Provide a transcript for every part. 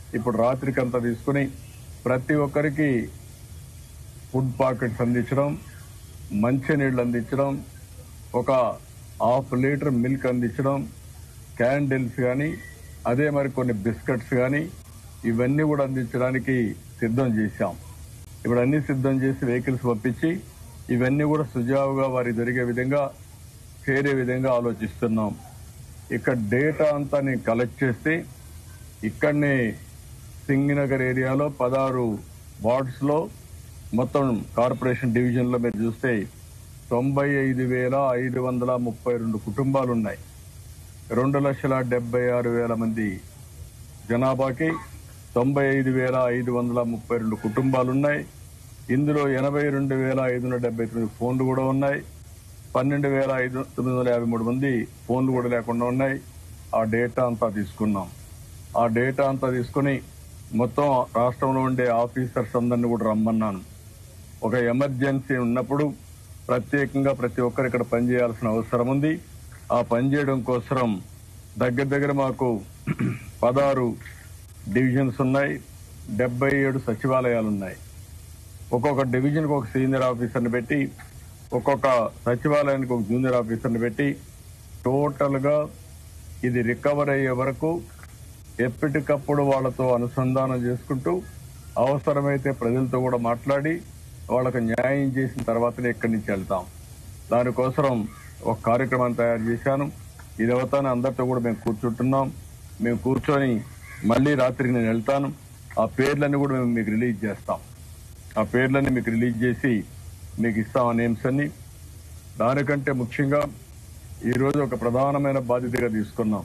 ఇప్పుడు రాత్రికంతా తీసుకుని ప్రతి ఒక్కరికి ఫుడ్ పాకెట్స్ అందించడం మంచినీళ్ళు అందించడం ఒక హాఫ్ లీటర్ మిల్క్ అందించడం క్యాండిల్స్ కానీ అదే మరి కొన్ని బిస్కెట్స్ కానీ ఇవన్నీ కూడా అందించడానికి సిద్ధం చేశాం ఇప్పుడు అన్ని సిద్ధం చేసి వెహికల్స్ పంపించి ఇవన్నీ కూడా సుజావుగా వారి జరిగే విధంగా చేరే విధంగా ఆలోచిస్తున్నాం ఇక్కడ డేటా అంతా నేను కలెక్ట్ చేస్తే ఇక్కడనే సింగినగర్ ఏరియాలో పదహారు వార్డ్స్ లో మొత్తం కార్పొరేషన్ డివిజన్ లో మీరు చూస్తే తొంభై ఐదు వేల ఐదు వందల ముప్పై రెండు కుటుంబాలు ఉన్నాయి రెండు లక్షల డెబ్బై ఆరు వేల మంది జనాభాకి తొంభై ఐదు వేల ఐదు వందల ముప్పై రెండు కుటుంబాలు ఉన్నాయి ఇందులో ఎనభై రెండు వేల ఐదు వందల డెబ్బై తొమ్మిది ఫోన్లు కూడా ఉన్నాయి పన్నెండు వేల ఐదు తొమ్మిది వందల యాభై మూడు మంది ఫోన్లు కూడా లేకుండా ఉన్నాయి ఆ డేటా అంతా తీసుకున్నాం ఆ డేటా అంతా తీసుకుని మొత్తం రాష్ట్రంలో ఉండే ఆఫీసర్స్ అందరిని కూడా రమ్మన్నాను ఒక ఎమర్జెన్సీ ఉన్నప్పుడు ప్రత్యేకంగా ప్రతి ఒక్కరు ఇక్కడ పనిచేయాల్సిన అవసరం ఉంది ఆ పనిచేయడం కోసం దగ్గర దగ్గర మాకు పదహారు డివిజన్స్ ఉన్నాయి డెబ్బై ఏడు సచివాలయాలు ఉన్నాయి ఒక్కొక్క డివిజన్కి ఒక సీనియర్ ఆఫీసర్ని పెట్టి ఒక్కొక్క సచివాలయానికి ఒక జూనియర్ ఆఫీసర్ని పెట్టి టోటల్గా ఇది రికవర్ అయ్యే వరకు ఎప్పటికప్పుడు వాళ్ళతో అనుసంధానం చేసుకుంటూ అవసరమైతే ప్రజలతో కూడా మాట్లాడి వాళ్ళకు న్యాయం చేసిన తర్వాతనే ఇక్కడి నుంచి వెళ్తాం దానికోసం ఒక కార్యక్రమాన్ని తయారు చేశాను ఇది అవుతాను అందరితో కూడా మేము కూర్చుంటున్నాం మేము కూర్చొని మళ్ళీ రాత్రి నేను వెళ్తాను ఆ పేర్లన్నీ కూడా మేము మీకు రిలీజ్ చేస్తాం ఆ పేర్లన్నీ మీకు రిలీజ్ చేసి మీకు ఇస్తాం ఆ నేమ్స్ అన్ని దానికంటే ముఖ్యంగా ఈరోజు ఒక ప్రధానమైన బాధ్యతగా తీసుకున్నాం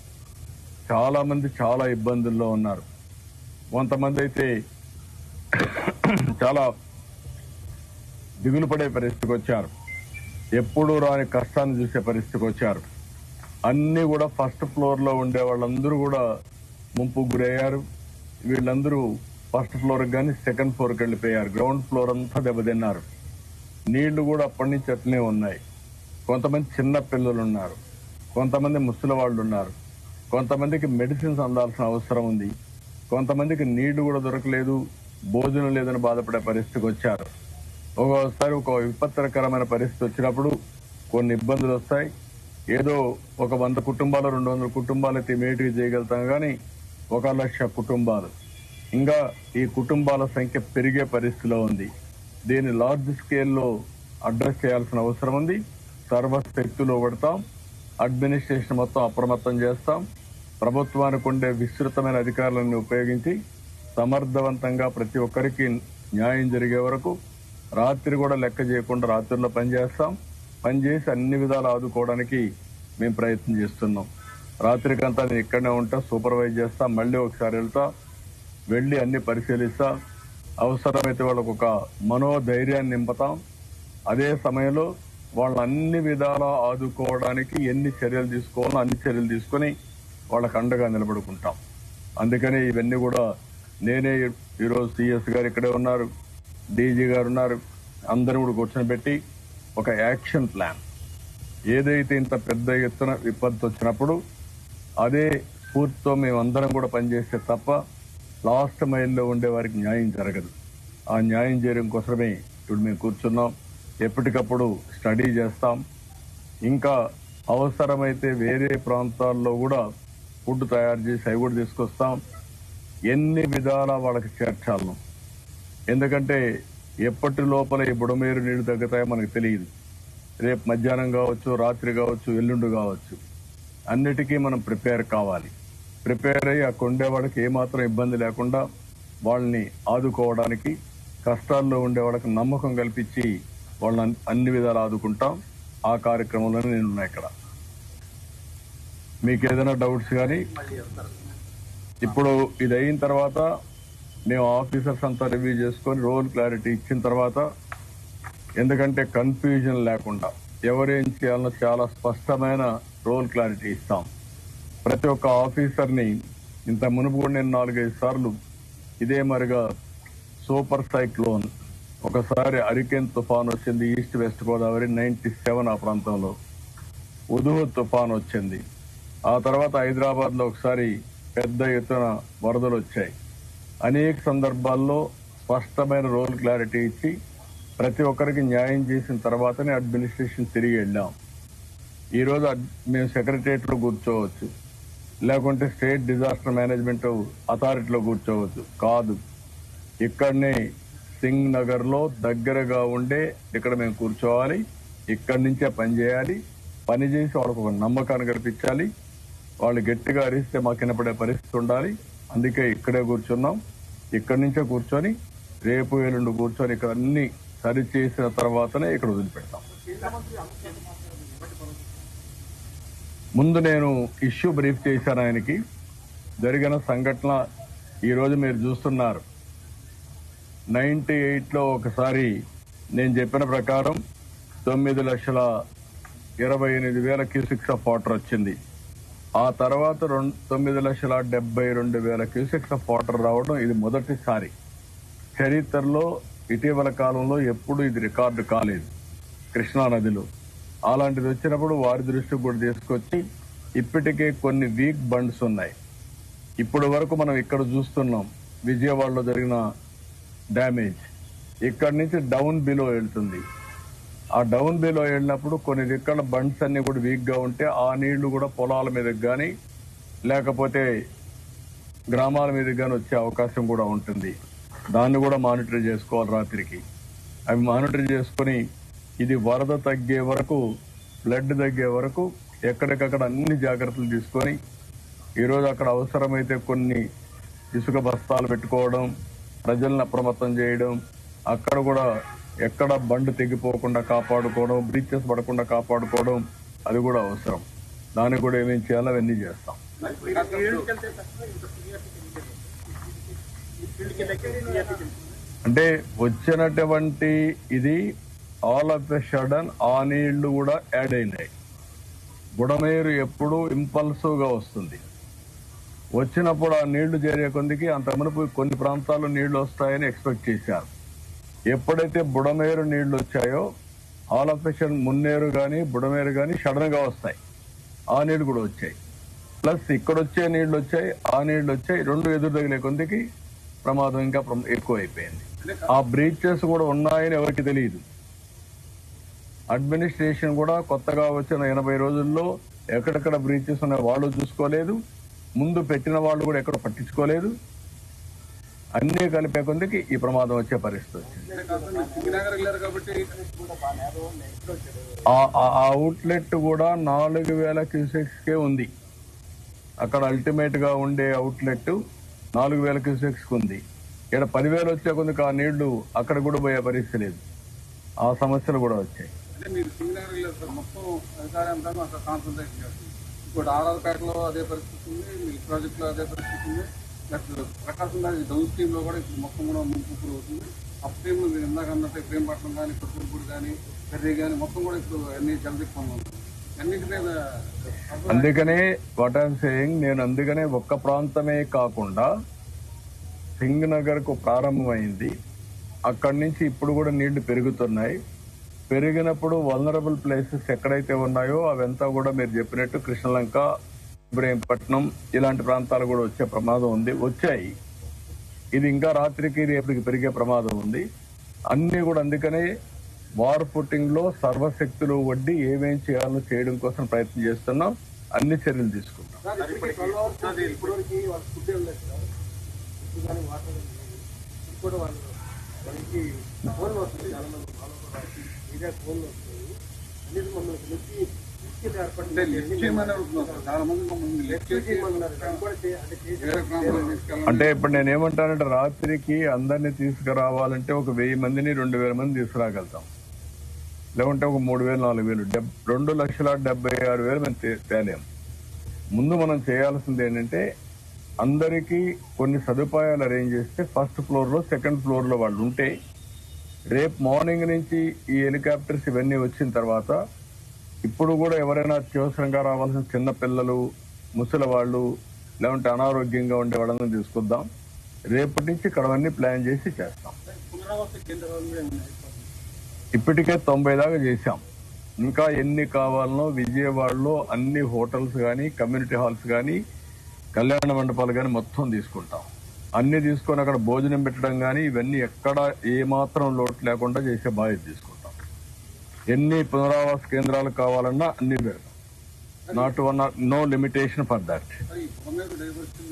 చాలా మంది చాలా ఇబ్బందుల్లో ఉన్నారు కొంతమంది అయితే చాలా దిగులు పడే పరిస్థితికి వచ్చారు ఎప్పుడూ రాని కష్టాన్ని చూసే పరిస్థితికి వచ్చారు అన్ని కూడా ఫస్ట్ ఫ్లోర్ లో ఉండే వాళ్ళందరూ కూడా ముంపు గురయ్యారు వీళ్ళందరూ ఫస్ట్ ఫ్లోర్ కానీ సెకండ్ ఫ్లోర్ కి వెళ్ళిపోయారు గ్రౌండ్ ఫ్లోర్ అంతా దెబ్బతిన్నారు నీళ్లు కూడా అప్పటి నుంచి అట్లనే ఉన్నాయి కొంతమంది చిన్న పిల్లలు ఉన్నారు కొంతమంది ముసలి వాళ్ళు ఉన్నారు కొంతమందికి మెడిసిన్స్ అందాల్సిన అవసరం ఉంది కొంతమందికి నీళ్లు కూడా దొరకలేదు భోజనం లేదని బాధపడే పరిస్థితికి వచ్చారు ఒక్కోసారి ఒక విపత్కరమైన పరిస్థితి వచ్చినప్పుడు కొన్ని ఇబ్బందులు వస్తాయి ఏదో ఒక వంద కుటుంబాలు రెండు వందల కుటుంబాలు అయితే ఇమీడియట్గా చేయగలుగుతాం కానీ ఒక లక్ష కుటుంబాలు ఇంకా ఈ కుటుంబాల సంఖ్య పెరిగే పరిస్థితిలో ఉంది దీన్ని లార్జ్ స్కేల్లో అడ్రస్ చేయాల్సిన అవసరం ఉంది సర్వశక్తులు పడతాం అడ్మినిస్ట్రేషన్ మొత్తం అప్రమత్తం చేస్తాం ప్రభుత్వానికి ఉండే విస్తృతమైన అధికారులను ఉపయోగించి సమర్థవంతంగా ప్రతి ఒక్కరికి న్యాయం జరిగే వరకు రాత్రి కూడా లెక్క చేయకుండా రాత్రుల్లో పనిచేస్తాం పనిచేసి అన్ని విధాలు ఆదుకోవడానికి మేము ప్రయత్నం చేస్తున్నాం రాత్రికంతా నేను ఇక్కడనే ఉంటా సూపర్వైజ్ చేస్తా మళ్ళీ ఒకసారి వెళ్తా వెళ్ళి అన్ని పరిశీలిస్తా అవసరమైతే వాళ్ళకు ఒక మనోధైర్యాన్ని నింపుతాం అదే సమయంలో వాళ్ళని అన్ని విధాలా ఆదుకోవడానికి ఎన్ని చర్యలు తీసుకోవాలో అన్ని చర్యలు తీసుకొని వాళ్ళకు అండగా నిలబడుకుంటాం అందుకని ఇవన్నీ కూడా నేనే ఈరోజు సిఎస్ గారు ఇక్కడే ఉన్నారు డీజీ గారు ఉన్నారు అందరూ కూడా కూర్చొని పెట్టి ఒక యాక్షన్ ప్లాన్ ఏదైతే ఇంత పెద్ద ఎత్తున విపత్తు వచ్చినప్పుడు అదే స్ఫూర్తితో మేమందరం కూడా పనిచేస్తే తప్ప లాస్ట్ మైల్లో ఉండే వారికి న్యాయం జరగదు ఆ న్యాయం చేయడం కోసమే ఇప్పుడు మేము కూర్చున్నాం ఎప్పటికప్పుడు స్టడీ చేస్తాం ఇంకా అవసరమైతే వేరే ప్రాంతాల్లో కూడా ఫుడ్ తయారు చేసి అవి కూడా తీసుకొస్తాం ఎన్ని విధాలా వాళ్ళకి చేర్చాలను ఎందుకంటే ఎప్పటి లోపల ఈ బుడమేరు నీళ్లు తగ్గుతాయో మనకు తెలియదు రేపు మధ్యాహ్నం కావచ్చు రాత్రి కావచ్చు ఎల్లుండి కావచ్చు అన్నిటికీ మనం ప్రిపేర్ కావాలి ప్రిపేర్ అయ్యి అక్కడ ఉండేవాడికి ఏమాత్రం ఇబ్బంది లేకుండా వాళ్ళని ఆదుకోవడానికి కష్టాల్లో ఉండే వాళ్ళకి నమ్మకం కల్పించి వాళ్ళని అన్- అన్ని విధాలు ఆదుకుంటాం ఆ కార్యక్రమంలోనే నేను ఉన్నా ఇక్కడ మీకు ఏదైనా డౌట్స్ కానీ ఇప్పుడు ఇది అయిన తర్వాత మేము ఆఫీసర్స్ అంతా రివ్యూ చేసుకొని రోల్ క్లారిటీ ఇచ్చిన తర్వాత ఎందుకంటే కన్ఫ్యూజన్ లేకుండా ఎవరేం చేయాలనో చాలా స్పష్టమైన రోల్ క్లారిటీ ఇస్తాం ప్రతి ఒక్క ఆఫీసర్ని ఇంత మునుపు కూడా నేను నాలుగైదు సార్లు ఇదే మరిగా సూపర్ సైక్లోన్ ఒకసారి అరికెన్ తుఫాన్ వచ్చింది east west Godavari ninety seven ఆ ప్రాంతంలో ఉదుహు తుఫాన్ వచ్చింది ఆ తర్వాత హైదరాబాద్ లో ఒకసారి పెద్ద ఎత్తున వరదలు వచ్చాయి అనేక సందర్భాల్లో స్పష్టమైన రోల్ క్లారిటీ ఇచ్చి ప్రతి ఒక్కరికి న్యాయం చేసిన తర్వాతనే అడ్మినిస్ట్రేషన్ తిరిగి వెళ్ళాం ఈ రోజు అడ్- మేము సెక్రటరియట్ లో కూర్చోవచ్చు లేకుంటే స్టేట్ డిజాస్టర్ మేనేజ్మెంట్ అథారిటీలో కూర్చోవచ్చు కాదు ఇక్కడనే సింగ్ నగర్ లో దగ్గరగా ఉండే ఇక్కడ మేము కూర్చోవాలి ఇక్కడి నుంచే పని చేయాలి పని చేసి వాళ్ళకు ఒక నమ్మకాన్ని కల్పించాలి వాళ్ళు గట్టిగా అరిస్తే మాకు వినపడే పరిస్థితి ఉండాలి అందుకే ఇక్కడే కూర్చున్నాం ఇక్కడి నుంచే కూర్చొని రేపు ఎల్లుండి కూర్చొని ఇక్కడ అన్ని సరి చేసిన తర్వాతనే ఇక్కడ వదిలిపెడతాం ముందు నేను ఇష్యూ బ్రీఫ్ చేశాను ఆయనకి జరిగిన సంఘటన ఈ రోజు మీరు చూస్తున్నారు నైన్టీ ఎయిట్ లో ఒకసారి నేను చెప్పిన ప్రకారం తొమ్మిది లక్షల ఇరవై ఎనిమిది వేల క్యూసిక్స్ ఆఫ్ వాటర్ వచ్చింది ఆ తర్వాత రెండు తొమ్మిది లక్షల డెబ్బై రెండు వేల క్యూసిక్స్ ఆఫ్ వాటర్ రావడం ఇది మొదటిసారి చరిత్రలో ఇటీవల కాలంలో ఎప్పుడు ఇది రికార్డు కాలేదు కృష్ణా నదిలో అలాంటిది వచ్చినప్పుడు వారి దృష్టికి కూడా తీసుకొచ్చి ఇప్పటికే కొన్ని వీక్ బండ్స్ ఉన్నాయి ఇప్పటి వరకు మనం ఇక్కడ చూస్తున్నాం విజయవాడలో జరిగిన డ్యామేజ్ ఇక్కడ నుంచి డౌన్ బిలో వెళ్తుంది ఆ డౌన్ బిలో వెళ్ళినప్పుడు కొన్ని దిక్కల బండ్స్ అన్ని కూడా వీక్ గా ఉంటే ఆ నీళ్లు కూడా పొలాల మీదకి కానీ లేకపోతే గ్రామాల మీదకి కానీ వచ్చే అవకాశం కూడా ఉంటుంది దాన్ని కూడా మానిటర్ చేసుకోవాలి రాత్రికి అవి మానిటర్ చేసుకొని ఇది వరద తగ్గే వరకు ఫ్లడ్ తగ్గే వరకు ఎక్కడికక్కడ అన్ని జాగ్రత్తలు తీసుకొని ఈరోజు అక్కడ అవసరమైతే కొన్ని ఇసుక బస్తాలు పెట్టుకోవడం ప్రజలను అప్రమత్తం చేయడం అక్కడ కూడా ఎక్కడ బండ్ తెగిపోకుండా కాపాడుకోవడం బ్రీచెస్ పడకుండా కాపాడుకోవడం అది కూడా అవసరం దానికి కూడా ఏమేం చేయాలో అవన్నీ చేస్తాం అంటే వచ్చినటువంటి ఇది ఆల్ ఆఫ్ ద షడన్ ఆ నీళ్లు కూడా యాడ్ అయినాయి బుడమేరు ఎప్పుడు ఇంపల్సివ్ గా వస్తుంది వచ్చినప్పుడు ఆ నీళ్లు చేరే కొందికి అంత మునుపు కొన్ని ప్రాంతాల్లో నీళ్లు వస్తాయని ఎక్స్పెక్ట్ చేశారు ఎప్పుడైతే బుడమేరు నీళ్లు వచ్చాయో ఆల్ ఆఫ్ ఎషన్ మున్నేరు గాని బుడమేరు గాని సడన్ గా వస్తాయి ఆ నీళ్లు కూడా వచ్చాయి ప్లస్ ఇక్కడ వచ్చే నీళ్లు వచ్చాయి ఆ నీళ్లు వచ్చాయి రెండు ఎదురు తగిలే కొందికి ప్రమాదం ఇంకా ప్రమ- ఎక్కువ అయిపోయింది ఆ బ్రీచెస్ కూడా ఉన్నాయని ఎవరికి తెలియదు అడ్మినిస్ట్రేషన్ కూడా కొత్తగా వచ్చిన ఎనభై రోజుల్లో ఎక్కడెక్కడ బ్రీచెస్ ఉన్నాయో వాళ్ళు చూసుకోలేదు ముందు పెట్టిన వాళ్ళు కూడా ఎక్కడ పట్టించుకోలేదు అన్నీ కలిపే కొందికి ఈ ప్రమాదం వచ్చే పరిస్థితి వచ్చింది సింగనగర్ వెళ్ళారు కాబట్టి ఆ- ఆ అవుట్లెట్ కూడా నాలుగు వేల క్యూసెక్స్ కే ఉంది అక్కడ అల్టిమేట్ గా ఉండే అవుట్లెట్ నాలుగు వేల క్యూసెక్స్ ఉంది ఇక్కడ పదివేలు వచ్చే కొందుకు ఆ నీళ్లు అక్కడ కూడా పోయే పరిస్థితి లేదు ఆ సమస్యలు కూడా వచ్చాయి అంటే మీరు సింగనగర్ వెళ్ళారు సార్ మొత్తం అధికార యంత్రాంగం అక్కడ కాన్సన్ట్రేషన్ చేస్తుంది ఇప్పుడు ఆర్ఆర్పేటలో అదే పరిస్థితి ఉంది మిల్క్ ప్రాజెక్ట్ లో అదే పరిస్థితి ఉంది ప్లస్ ప్రకాశం దాని డౌన్ స్ట్రీమ్ లో కూడా ఇప్పుడు మొత్తం కూడా ముంపు ఇప్పుడు అవుతుంది అప్ స్ట్రీమ్ లో మీరు ఇందాక అన్నట్టు ప్రేమపట్నం కానీ కొత్తూరుపూడి కానీ కర్రీ కానీ మొత్తం కూడా ఇప్పుడు అన్ని జలదిక్కంగా ఉంది అన్నింటి మీద అందుకనే వాట్ ఐఎమ్ సేయింగ్ నేను అందుకనే ఒక్క ప్రాంతమే కాకుండా సింగ్ నగర్ కు ప్రారంభమైంది అక్కడి నుంచి ఇప్పుడు కూడా నీళ్లు పెరుగుతున్నాయి పెరిగినప్పుడు వలనరబుల్ ప్లేసెస్ ఎక్కడైతే ఉన్నాయో అవంతా కూడా మీరు చెప్పినట్టు కృష్ణలంక ఇబ్రహీంపట్నం ఇలాంటి ప్రాంతాలు కూడా వచ్చే ప్రమాదం ఉంది వచ్చాయి ఇది ఇంకా రాత్రికి రేపటికి పెరిగే ప్రమాదం ఉంది అన్ని కూడా అందుకనే వార్ ఫుటింగ్ లో సర్వశక్తులు వడ్డీ ఏమేం చేయాలో చేయడం కోసం ప్రయత్నం చేస్తున్నాం అన్ని చర్యలు తీసుకుంటాం సార్ ఇప్పటికి ట్వెల్వ్ అవర్స్ అది ఇప్పటివరకు వాళ్ళ ఫుడ్ ఏం లేదు సార్ ఫుడ్ కానీ వాటర్ ఇప్పుడు వాళ్ళు వాళ్ళకి ఫోన్లు వస్తుంది చాలా మంది వాళ్ళు కూడా మీడియా ఫోన్లు వస్తాయి అన్నిటి మమ్మల్ని నుంచి లిఫ్ట్ ఏర్పడింది లిఫ్ట్ చేయమని అడుగుతున్నారు సార్ చాలా మంది మమ్మల్ని లిఫ్ట్ చేయమన్నారు అది కూడా చే- అంటే చేసి వేరే ప్రాంతాలకు తీసుకెళ్ళాలి అంటే ఇప్పుడు నేను ఏమంటానంటే రాత్రికి అందరినీ తీసుకురావాలంటే ఒక వెయ్యి మందిని రెండు వేల మంది తీసుకురాగలుగుతాం లేకుంటే ఒక మూడు వేలు నాలుగు వేలు డెబ్ రెండు లక్షల డెబ్బై ఆరు వేలు మేము తే- తేలేం ముందు మనం చేయాల్సింది ఏంటంటే అందరికీ కొన్ని సదుపాయాలు అరేంజ్ చేస్తే ఫస్ట్ ఫ్లోర్ లో సెకండ్ ఫ్లోర్ లో వాళ్ళు ఉంటే రేపు మార్నింగ్ నుంచి ఈ హెలికాప్టర్స్ ఇవన్నీ వచ్చిన తర్వాత ఇప్పుడు కూడా ఎవరైనా అత్యవసరంగా రావాల్సిన చిన్న పిల్లలు ముసలి వాళ్ళు లేకుంటే అనారోగ్యంగా ఉండే వాళ్ళని తీసుకొద్దాం రేపటి నుంచి ఇక్కడ అవన్నీ ప్లాన్ చేసి చేస్తాం పునరావాస కేంద్రాలు కూడా ఉన్నాయి ఇప్పటికే తొంభై దాకా చేశాం ఇంకా ఎన్ని కావాలనో విజయవాడలో అన్ని హోటల్స్ కానీ కమ్యూనిటీ హాల్స్ కానీ కళ్యాణ మండపాలు కానీ మొత్తం తీసుకుంటాం అన్ని తీసుకొని అక్కడ భోజనం పెట్టడం కానీ ఇవన్నీ ఎక్కడ ఏ మాత్రం లోటు లేకుండా చేసే బాధ్యత తీసుకుంటాం ఎన్ని పునరావాస కేంద్రాలు కావాలన్నా అన్ని పెడతాం not one no limitation for that మరి బొమ్మకు డైవర్షన్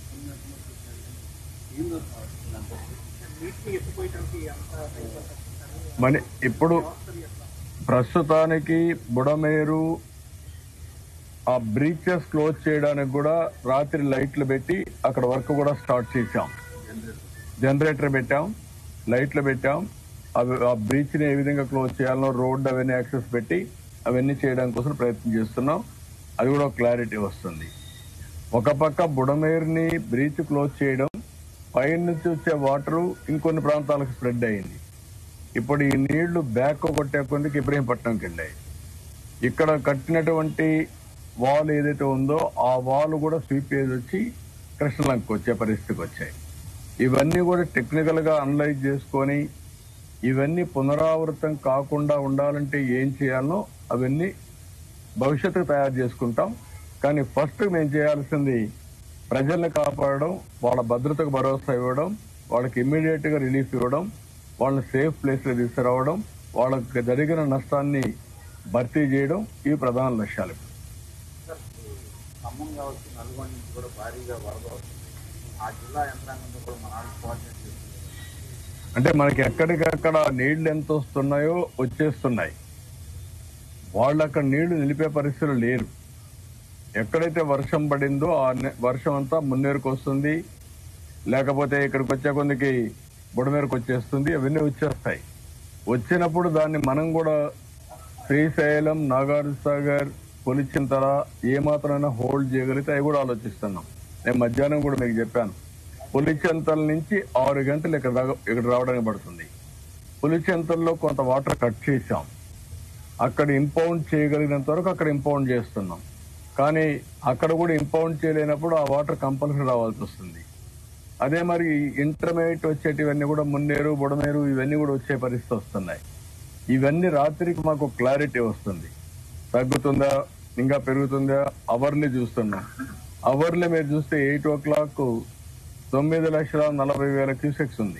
ఏందో నీటిని ఎత్తిపోయడానికి అంత మన ఇప్పుడు ప్రస్తుతానికి బుడమేరు ఆ బ్రీచెస్ క్లోజ్ చేయడానికి కూడా రాత్రి లైట్లు పెట్టి అక్కడ వర్క్ కూడా స్టార్ట్ చేశాం జనరేటర్ పెట్టాం లైట్లు పెట్టాం అవి ఆ బ్రీచ్ ని ఏ విధంగా క్లోజ్ చేయాలో రోడ్ అవన్నీ యాక్సెస్ పెట్టి అవన్నీ చేయడం కోసం ప్రయత్నం చేస్తున్నాం అది కూడా క్లారిటీ వస్తుంది ఒక పక్క బుడమేరుని బ్రీచ్ క్లోజ్ చేయడం పైన నుంచి వచ్చే వాటర్ ఇంకొన్ని ప్రాంతాలకు స్ప్రెడ్ అయింది ఇప్పుడు ఈ నీళ్లు బ్యాక్ కొట్టే కొందికి ఇబ్రహీంపట్నంకి వెళ్ళాయి ఇక్కడ కట్టినటువంటి వాల్ ఏదైతే ఉందో ఆ వాల్ కూడా స్వీప్ చేసి వచ్చి కృష్ణలంకకు వచ్చే పరిస్థితికి వచ్చాయి ఇవన్నీ కూడా టెక్నికల్ గా అనలైజ్ చేసుకొని ఇవన్నీ పునరావృతం కాకుండా ఉండాలంటే ఏం చేయాలో అవన్నీ భవిష్యత్తుకు తయారు చేసుకుంటాం కానీ ఫస్ట్ మేము చేయాల్సింది ప్రజల్ని కాపాడడం వాళ్ళ భద్రతకు భరోసా ఇవ్వడం వాళ్ళకి ఇమ్మీడియట్ గా రిలీఫ్ ఇవ్వడం వాళ్ళని సేఫ్ ప్లేస్ లో తీసుకురావడం వాళ్ళకి జరిగిన నష్టాన్ని భర్తీ చేయడం ఇవి ప్రధాన లక్ష్యాలు ఖమ్మం కావచ్చు నల్గొండ నుంచి కూడా భారీగా వరద వస్తుంది ఆ జిల్లా యంత్రాంగంతో కూడా మన వాళ్ళు కోఆర్డినేట్ చేస్తుంది అంటే మనకి ఎక్కడికక్కడ నీళ్లు ఎంత వస్తున్నాయో వచ్చేస్తున్నాయి వాళ్ళు అక్కడ నీళ్లు నిలిపే పరిస్థితులు లేరు ఎక్కడైతే వర్షం పడిందో ఆ నె- వర్షం అంతా మున్నేరుకు వస్తుంది లేకపోతే ఇక్కడికి వచ్చే కొందికి బుడమేరకు వచ్చేస్తుంది అవన్నీ వచ్చేస్తాయి వచ్చినప్పుడు దాన్ని మనం కూడా శ్రీశైలం నాగార్జున సాగర్ పొలిచింతల ఏ మాత్రమైనా హోల్డ్ చేయగలిగితే అవి కూడా ఆలోచిస్తున్నాం నేను మధ్యాహ్నం కూడా మీకు చెప్పాను పులిచెంతల నుంచి ఆరు గంటలు ఇక్కడ రాగ- ఇక్కడ రావడానికి పడుతుంది పులిచెంతల్లో కొంత వాటర్ కట్ చేశాం అక్కడ ఇంపౌండ్ చేయగలిగినంత వరకు అక్కడ ఇంపౌండ్ చేస్తున్నాం కానీ అక్కడ కూడా ఇంపౌండ్ చేయలేనప్పుడు ఆ వాటర్ కంపల్సరీ రావాల్సి వస్తుంది అదే మరి ఇంటర్మీడియట్ వచ్చేటివన్నీ కూడా మున్నేరు బుడమేరు ఇవన్నీ కూడా వచ్చే పరిస్థితి వస్తున్నాయి ఇవన్నీ రాత్రికి మాకు క్లారిటీ వస్తుంది తగ్గుతుందా ఇంకా పెరుగుతుందా అవర్లీ చూస్తున్నాం అవర్లీ మీరు చూస్తే ఎయిట్ ఓ క్లాక్ తొమ్మిది లక్షల నలభై వేల క్యూసెక్స్ ఉంది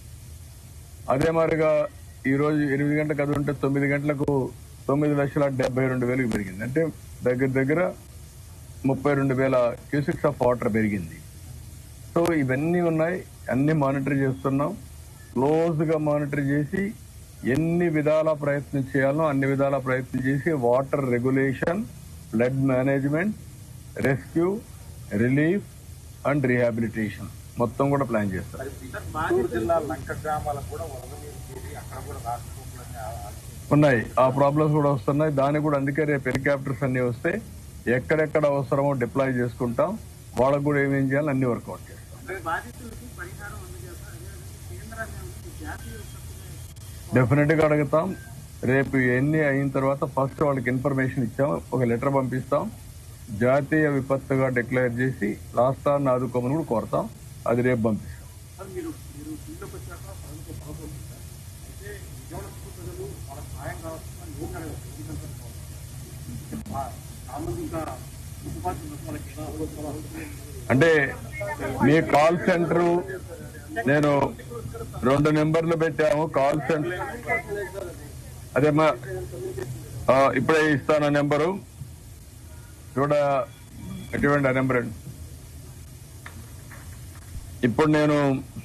అదే మాదిరిగా ఈ రోజు ఎనిమిది గంటలకు అది ఉంటే తొమ్మిది గంటలకు తొమ్మిది లక్షల డెబ్బై రెండు వేలకు పెరిగింది అంటే దగ్గర దగ్గర ముప్పై రెండు వేల క్యూసెక్స్ ఆఫ్ వాటర్ పెరిగింది సో ఇవన్నీ ఉన్నాయి అన్ని మానిటర్ చేస్తున్నాం క్లోజ్ గా మానిటర్ చేసి ఎన్ని విధాల ప్రయత్నం చేయాలో అన్ని విధాల ప్రయత్నం చేసి water regulation flood management rescue relief and rehabilitation మొత్తం కూడా ప్లాన్ చేస్తాం మరి చిత్తూరు జిల్లా లంక గ్రామాలకు కూడా వరద నీరు చేరి అక్కడ కూడా రాకపోకలని ఆ- ఆ- ఉన్నాయి ఆ ప్రాబ్లమ్స్ కూడా వస్తున్నాయి దానికి కూడా అందుకే రేపు హెలికాప్టర్స్ అన్ని వస్తే ఎక్కడెక్కడ అవసరమో డిప్లాయ్ చేసుకుంటాం వాళ్ళకు కూడా ఏమేం చేయాలి అన్ని వర్కౌట్ చేస్తాం బాధితులకు పరిహారం అందజేస్తారు అదేవిధంగా కేంద్రాన్ని ఏమైనా జాతీయ విపత్తుల డెఫినెట్ గా అడుగుతాం రేపు ఎన్ని అయిన తర్వాత ఫస్ట్ వాళ్ళకి ఇన్ఫర్మేషన్ ఇచ్చాం ఒక లెటర్ పంపిస్తాం జాతీయ విపత్తుగా డిక్లేర్ చేసి రాష్ట్రాన్ని ఆదుకోమని కూడా కోరతాం అది రేపు పంపిస్తాం సార్ మీరు మీరు ఫీల్డ్లోకి వచ్చాక ప్రజలతో పదకొంది సార్ అయితే విజయవాడ ప్రజలు వాళ్ళ సాయం కావాల్సిన నేను అడగదు ఎందుకంటే చాలా మంది ఇంకా ఉపాధి ఉన్న వాళ్ళకి ఎలా అవసరం అంటే మీ కాల్ సెంటర్ నేను రెండు నెంబర్లు పెట్టాము కాల్ సెంటర్ అదే మా ఆ, ఇప్పుడే ఇస్తాను ఆ నెంబరు చూడ ఎటువంటి ఆ నెంబర్ అండి ఇప్పుడు నేను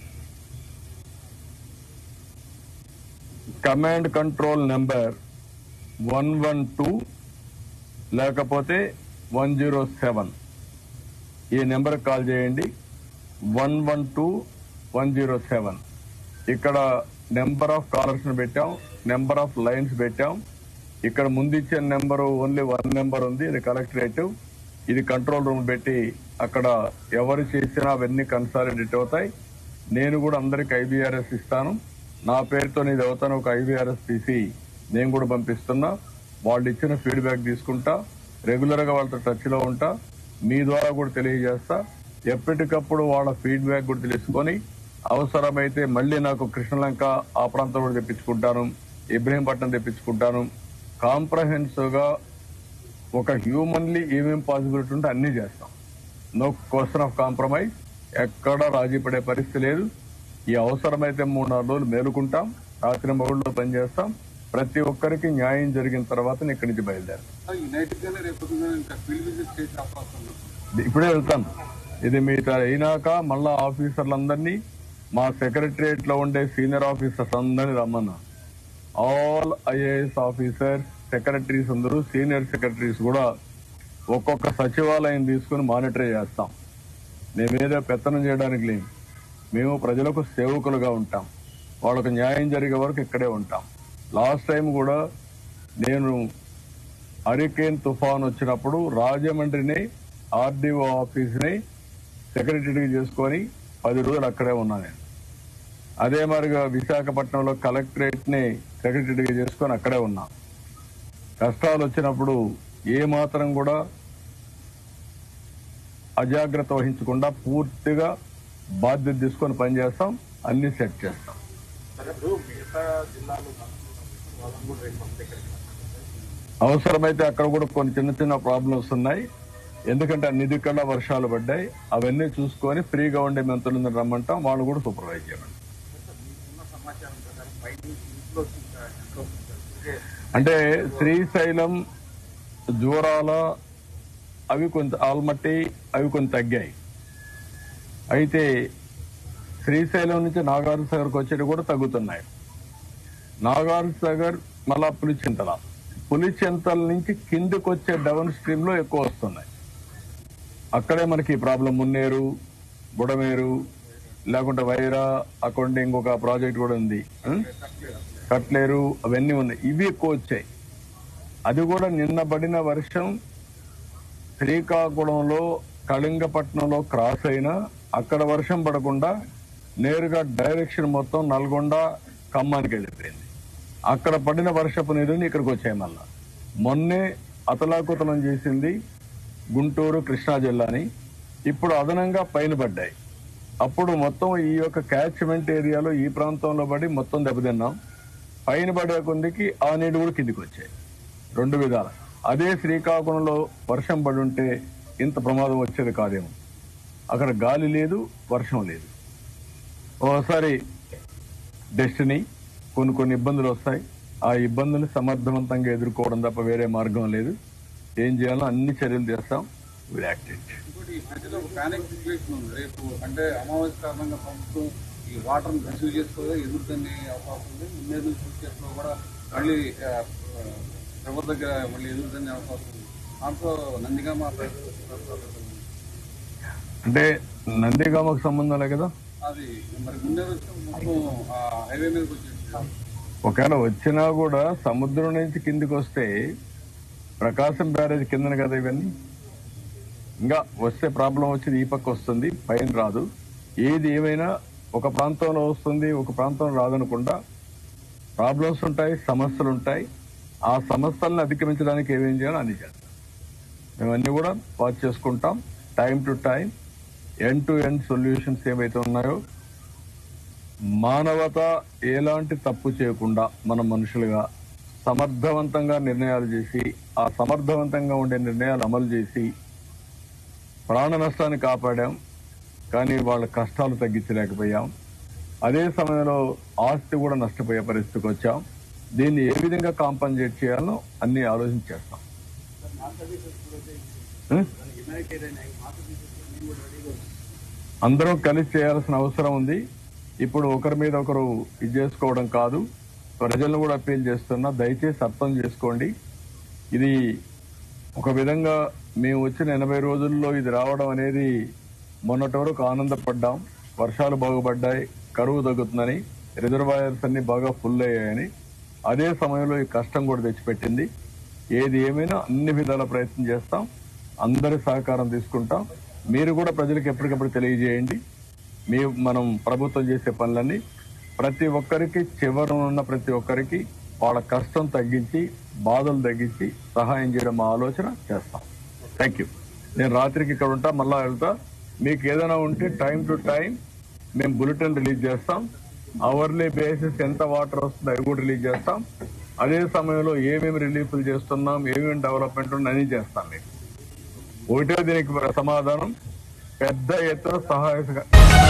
command control number one one two లేకపోతే వన్ జీరో సెవెన్ ఈ నెంబర్ కాల్ చేయండి one one two one zero seven ఇక్కడ నెంబర్ ఆఫ్ కాలర్స్ పెట్టాం నెంబర్ ఆఫ్ లైన్స్ పెట్టాం ఇక్కడ ముందు ఇచ్చిన నెంబర్ ఓన్లీ వన్ నెంబర్ ఉంది ఇది కలెక్టరేట్ ఇది కంట్రోల్ రూమ్ పెట్టి అక్కడ ఎవరు చేసినా అవన్నీ కన్సాలిడేట్ అవుతాయి నేను కూడా అందరికి ఐబీఆర్ఎస్ ఇస్తాను నా పేరుతో ఇది అవుతాను ఒక ఐబీఆర్ఎస్ తీసి నేను కూడా పంపిస్తున్నా వాళ్ళు ఇచ్చిన ఫీడ్బ్యాక్ తీసుకుంటా రెగ్యులర్ గా వాళ్ళతో టచ్ లో ఉంటా మీ ద్వారా కూడా తెలియజేస్తా ఎప్పటికప్పుడు వాళ్ళ ఫీడ్బ్యాక్ కూడా తెలుసుకొని అవసరమైతే మళ్ళీ నాకు కృష్ణలంక ఆ ప్రాంతం కూడా తెప్పించుకుంటాను ఇబ్రహీంపట్నం తెప్పించుకుంటాను కాంప్రహెన్సివ్ గా ఒక హ్యూమన్లీ ఏమేం పాసిబిలిటీ ఉంటే అన్ని చేస్తాం నో క్వశ్చన్ ఆఫ్ కాంప్రమైజ్ ఎక్కడ రాజీ పడే పరిస్థితి లేదు ఈ అవసరమైతే మూడు నాలుగు రోజులు మేలుకుంటాం రాత్రి మగుళ్ళలో పనిచేస్తాం ప్రతి ఒక్కరికి న్యాయం జరిగిన తర్వాత ఇక్కడి నుంచి బయలుదేరాం యునైటెడ్ గానే రేపు పొద్దున్న ఇంకా ఫీల్డ్ విజిట్ చేసే అవకాశం ఉంది ఇప్పుడే వెళ్తాను ఇది మీ అయినాక మళ్ళా ఆఫీసర్లందరినీ మా సెక్రటరియట్ లో ఉండే సీనియర్ ఆఫీసర్స్ అందరినీ రమ్మన్నా ఆల్ ఐఏఎస్ ఆఫీసర్స్ సెక్రటరీస్ అందరూ సీనియర్ సెక్రటరీస్ కూడా ఒక్కొక్క సచివాలయం తీసుకుని మానిటర్ చేస్తాం మేమేదో పెత్తనం చేయడానికి లేము మేము ప్రజలకు సేవకులుగా ఉంటాం వాళ్ళకు న్యాయం జరిగే వరకు ఇక్కడే ఉంటాం లాస్ట్ టైం కూడా నేను హరికేన్ తుఫాన్ వచ్చినప్పుడు రాజమండ్రిని ఆర్డీఓ ఆఫీస్ ని సెక్రటరీ చేసుకొని పది రోజులు అక్కడే ఉన్నా నేను అదే మరిగా విశాఖపట్నంలో కలెక్టరేట్ ని సెక్రటరీగా చేసుకొని అక్కడే ఉన్నా కష్టాలు వచ్చినప్పుడు ఏ మాత్రం కూడా అజాగ్రత్త వహించకుండా పూర్తిగా బాధ్యత తీసుకొని పనిచేస్తాం అన్ని సెట్ చేస్తాం సరే ఇప్పుడు మిగతా జిల్లాలు మంత్రులు వాళ్ళని కూడా రేపు వస్తే ఇక్కడికి వస్తారు. అవసరమైతే అక్కడ కూడా కొన్ని చిన్న చిన్న ప్రాబ్లమ్స్ ఉన్నాయి ఎందుకంటే అన్ని దిక్కల వర్షాలు పడ్డాయి అవన్నీ చూసుకొని ఫ్రీగా ఉండే మంత్రులను రమ్మంటాం వాళ్ళు కూడా సూపర్వైజ్ చేయమంటాం మీకున్న సమాచారం ప్రకారం పై నుంచి ఇంట్లో ఇంకా ఎంత వస్తుంది సార్? ఇప్పటికే అంటే శ్రీశైలం జూరాల అవి కొంత ఆల్మట్టి అవి కొంత తగ్గాయి అయితే శ్రీశైలం నుంచి నాగార్జు సాగర్కి వచ్చేటి కూడా తగ్గుతున్నాయి నాగార్జు సాగర్ మళ్ళా పులిచింతల పులిచింతల నుంచి కిందికి వచ్చే డౌన్ స్ట్రీమ్ లో ఎక్కువ వస్తున్నాయి అక్కడే మనకి ప్రాబ్లం మున్నేరు బుడమేరు లేకుంటే వైరా అక్కడ ఇంకొక ప్రాజెక్ట్ కూడా ఉంది ఉం? కట్లేరు అవన్నీ ఉన్నాయి ఇవి ఎక్కువ వచ్చాయి అది కూడా నిన్న పడిన వర్షం శ్రీకాకుళంలో కళింగపట్నంలో క్రాస్ అయినా అక్కడ వర్షం పడకుండా నేరుగా డైరెక్షన్ మొత్తం నల్గొండ ఖమ్మానికి వెళ్ళిపోయింది అక్కడ పడిన వర్షపు నీరుని ఇక్కడికి వచ్చాయి మళ్ళా మొన్నే అతలాకుతలం చేసింది గుంటూరు కృష్ణా జిల్లాని ఇప్పుడు అదనంగా పైన పడ్డాయి అప్పుడు మొత్తం ఈ యొక్క క్యాచ్మెంట్ ఏరియాలో ఈ ప్రాంతంలో పడి మొత్తం దెబ్బతిన్నాం పైన పడే కొందికి ఆ నీళ్ళు కూడా కిందికి వచ్చాయి రెండు విధాలు అదే శ్రీకాకుళంలో వర్షం పడి ఉంటే ఇంత ప్రమాదం వచ్చేది కాదేమో అక్కడ గాలి లేదు వర్షం లేదు ఓసారి డెస్టినీ కొన్ని కొన్ని ఇబ్బందులు వస్తాయి ఆ ఇబ్బందులు సమర్థవంతంగా ఎదుర్కోవడం తప్ప వేరే మార్గం లేదు ఏం చేయాలో అన్ని చర్యలు చేస్తాం విల్ యాక్టెడ్ ఇంకోటి ఈ మధ్యలో ఒక ప్యానిక్ సిచ్యువేషన్ ఉంది రేపు అంటే అమావాస్య కారణంగా ప్రభుత్వం ఈ వాటర్ రిసీవ్ చేసుకోగా ఎదురుతనే అవకాశం ఉంది ముందు సూచనలో కూడా మళ్ళీ ఆ, ఆ, ఎవరి దగ్గర మళ్ళీ ఎదురుతనే అవకాశం ఉంది దాంతో నందిగామ అంటే నందిగామకు సంబంధం లే కదా అది మరి ముందే వచ్చి మొత్తం ఆ హైవే మీదకి వచ్చేసి ఒకవేళ వచ్చినా కూడా సముద్రం నుంచి కిందికి వస్తే ప్రకాశం బ్యారేజ్ కిందన కదా ఇవన్నీ ఇంకా వస్తే ప్రాబ్లం వచ్చేది ఈ పక్క వస్తుంది పైన రాదు ఏది ఏమైనా ఒక ప్రాంతంలో వస్తుంది ఒక ప్రాంతంలో రాదనకుండా ప్రాబ్లమ్స్ ఉంటాయి సమస్యలు ఉంటాయి ఆ సమస్యలను అధిగమించడానికి ఏమేం చేయాలో అన్ని చేస్తాం మేము అన్ని కూడా వాచ్ చేసుకుంటాం time to time end to end solutions ఏవైతే ఉన్నాయో మానవత ఎలాంటి తప్పు చేయకుండా మన మనుషులుగా సమర్థవంతంగా నిర్ణయాలు చేసి ఆ సమర్థవంతంగా ఉండే నిర్ణయాలు అమలు చేసి ప్రాణ నష్టాన్ని కాపాడాం కానీ వాళ్ళ కష్టాలు తగ్గించలేకపోయాం అదే సమయంలో ఆస్తి కూడా నష్టపోయే పరిస్థితికి వచ్చాం దీన్ని ఏ విధంగా కాంపన్సేట్ చేయాలో అన్ని ఆలోచించేస్తాం ఉం? అందరం కలిసి చేయాల్సిన అవసరం ఉంది ఇప్పుడు ఒకరి మీద ఒకరు ఇది చేసుకోవడం కాదు ప్రజలను కూడా అప్పీల్ చేస్తున్నా దయచేసి అర్థం చేసుకోండి ఇది ఒక విధంగా మేము వచ్చిన ఎనభై రోజుల్లో ఇది రావడం అనేది మొన్నటి వరకు ఆనందపడ్డాం వర్షాలు బాగుపడ్డాయి కరువు తగ్గుతుందని రిజర్వాయర్స్ అన్ని బాగా ఫుల్ అయ్యాయని అదే సమయంలో ఈ కష్టం కూడా తెచ్చిపెట్టింది ఏది ఏమైనా అన్ని విధాల ప్రయత్నం చేస్తాం అందరి సహకారం తీసుకుంటాం మీరు కూడా ప్రజలకు ఎప్పటికప్పుడు తెలియజేయండి మీ మనం ప్రభుత్వం చేసే పనులన్నీ ప్రతి ఒక్కరికి చివరనున్న ప్రతి ఒక్కరికి వాళ్ళ కష్టం తగ్గించి బాధలు తగ్గించి సహాయం చేయడం మా ఆలోచన చేస్తాం థ్యాంక్ యూ నేను రాత్రికి ఇక్కడ ఉంటా మళ్ళా వెళ్తా మీకు ఏదైనా ఉంటే టైం టు టైం మేము బులెటిన్ రిలీజ్ చేస్తాం అవర్లీ బేసిస్ ఎంత వాటర్ వస్తుందో అవి కూడా రిలీజ్ చేస్తాం అదే సమయంలో ఏమేమి రిలీఫ్లు చేస్తున్నాం ఏమేమి డెవలప్మెంట్ ఉంది అన్ని చేస్తాం మీకు ఒకటే దీనికి సమాధానం పెద్ద ఎత్తున సహాయ